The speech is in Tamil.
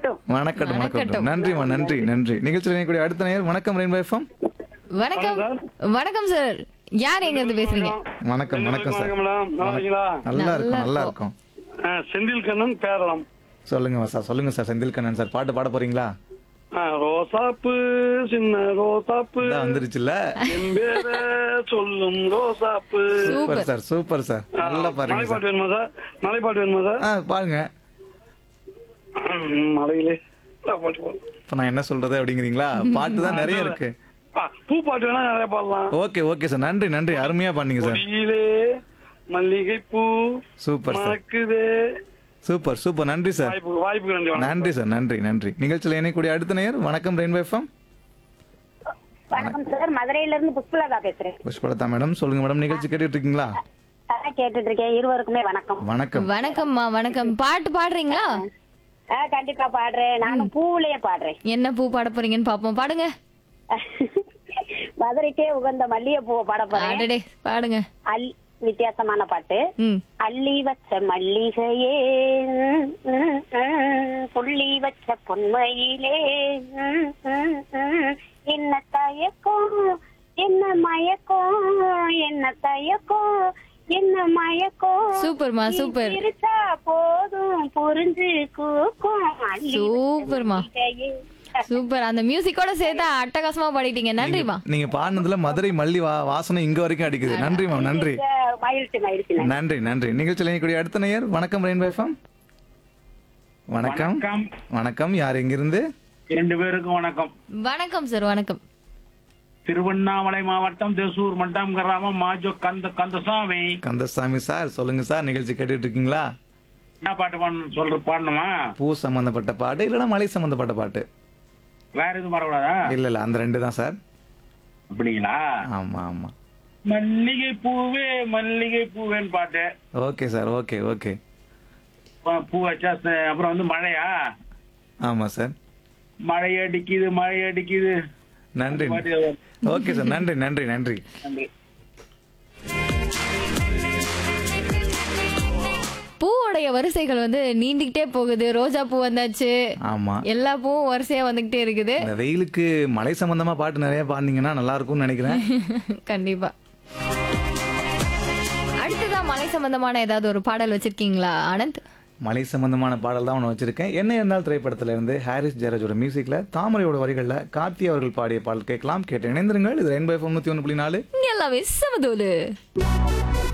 வணக்கட்டும் வணக்கட்டும் வணக்கம் வணக்கட்டும். நன்றிம்மா நன்றி நன்றி நிகழ்ச்சியில் இணையக்கூடிய அடுத்த நேயர் வணக்கம் ரெயின்போ எஃப்எம் வணக்கம் வணக்கம் சார் யார் எங்க இருந்து பேசுறீங்க வணக்கம் வணக்கம் சார் வணக்கம் மேடம் நல்லா இருக்கீங்களா நல்லா இருக்கும் நல்லா நல்லா இருக்கும். இருக்கும் ஆ, செந்தில் கண்ணன் பேரளம் சொல்லுங்க சார் சொல்லுங்க சார் செந்தில் கண்ணன் சார் பாட்டு பாட போறீங்களா ஆ, ரோசாப்பு சின்ன ரோசாப்பு இதான் வந்துருச்சுல்ல என் பேர சொல்லும் ரோசாப்பு சூப்பர் சார் சூப்பர் சார் நல்லா பாருங்க சார் மலைப்பாட்டு வேணுமா சார் மலைப்பாட்டு வேணுமா சார் ஆ பாருங்க ம், மலையிலே ஆ, பாட்டு பாடு. இப்ப நான் என்ன சொல்றது அப்படிங்கிறீங்களா பாட்டு தான் நிறைய இருக்கு ஆ, பூ பாட்டு வேணா நிறைய பாடலாம் ஓகே ஓகே சார் நன்றி நன்றி அருமையா பண்ணீங்க சார் கொடியிலே மல்லிகை பூ சூப்பர் சார் மணக்குதே சூப்பர் சூப்பர் நன்றி சார் வாய்ப்பு வாய்ப்புக்கு நன்றி வணக்கம். நன்றி சார் நன்றி நன்றி நிகழ்ச்சியில் இணையக்கூடிய அடுத்த நேயர் வணக்கம் ரெயின்போ எஃப்எம் வணக்கம் சார் மதுரையில இருந்து புஷ்பலதா பேசுறேன் புஷ்பலதா மேடம் சொல்லுங்க மேடம் நிகழ்ச்சி கேட்டுட்டு இருக்கீங்களா அதான் கேட்டுட்டு இருக்கேன் இருவருக்குமே வணக்கம் வணக்கம் வணக்கம்மா வணக்கம் பாட்டு பாடுறீங்களா ஆ, கண்டிப்பா பாடுறேன் நானும் பூவிலேயே பாடுறேன் என்ன பூ பாட போறீங்கன்னு பாப்போம் பாடுங்க மதுரைக்கே உகந்த மல்லிகை பூவை பாட போறேன் அடடே பாடுங்க அல் வித்தியாசமான பாட்டு ம் அள்ளி வச்ச மல்லிகையே ம், ம், ம், புள்ளி வச்ச பொன்மையிலே ம், ம், ம், என்ன தயக்கம் என்ன மயக்கம் என்ன தயக்கம் என்ன மயக்கம் சூப்பர்மா நீ சூப்பர் சிரிச்சா போதும் புரிஞ்சு கூக்கும் அள்ளி வச்ச சூப்பர்மா மல்லிகையே. சூப்பர் அந்த மியூசிக்கோட சேர்த்து அட்டகாசமா பாடிட்டீங்க நன்றிமா நீங்க பாடினதுல மதுரை மல்லி வா வாசனை இங்க வரைக்கும் அடிக்குது நன்றி மேம் நன்றி மகிழ்ச்சி மகிழ்ச்சி நன்றி. நன்றி நன்றி நிகழ்ச்சியில் இணையக்கூடிய அடுத்த நேயர் வணக்கம் ரெயின்போ எஃப்எம் வணக்கம் வணக்கம் வணக்கம் யார் எங்கிருந்து இரண்டு பேருக்கும் வணக்கம் வணக்கம் சார் வணக்கம் திருவண்ணாமலை மாவட்டம் தேசூர் மட்டம் கிராமம் மாஜோ கந்த கந்தசாமி கந்தசாமி சார் சொல்லுங்க சார் நிகழ்ச்சி கேட்டுட்டு இருக்கீங்களா என்ன பாட்டு பாடணும் சொல்ற பாடணுமா பூ சம்பந்தப்பட்ட பாட்டு இல்லைன்னா மலை சம்பந்தப்பட்ட பாட்டு வேற எதுவும் பாடக்கூடாதா இல்ல இல்ல அந்த ரெண்டு தான் சார் அப்படிங்களா ஆமா ஆமா மல்லிகை பூவே மல்லிகை பூவேன்னு பாட்டு ஓகே சார் ஓகே ஓகே அப்புறம் பூ வச்சா ச- அப்புறம் வந்து மழையா ஆமா சார் மழை அடிக்குது மழை அடிக்குது நன்றி பாட்டு ஓகே சார் நன்றி நன்றி நன்றி நன்றி பூவோடைய வரிசைகள் வந்து நீண்டிக்கிட்டே போகுது ரோஜா பூ வந்தாச்சு ஆமா எல்லா பூவும் வரிசையா வந்துகிட்டே இருக்குது இந்த வெயிலுக்கு மலை சம்பந்தமா பாட்டு நிறைய பாடினீங்கன்னா நல்லா இருக்கும்னு நினைக்கிறேன் கண்டிப்பா அடுத்ததா மலை சம்பந்தமான ஏதாவது ஒரு பாடல் வச்சிருக்கீங்களா ஆனந்த் மலை சம்பந்தமான பாடல் தான் ஒன்று வச்சிருக்கேன் என்ன இருந்தால் திரைப்படத்துல இருந்து ஹாரிஸ் ஜெயராஜோட மியூசிக்ல தாமரையோட வரிகள்ல கார்த்தி அவர்கள் பாடிய பாடல் கேட்கலாம் கேட்டு இணைந்திருங்கள் இது ரெயின்போ தொண்ணூத்தி ஒன்று புள்ளி நாலு இங்க எல்லாமே சமதோலு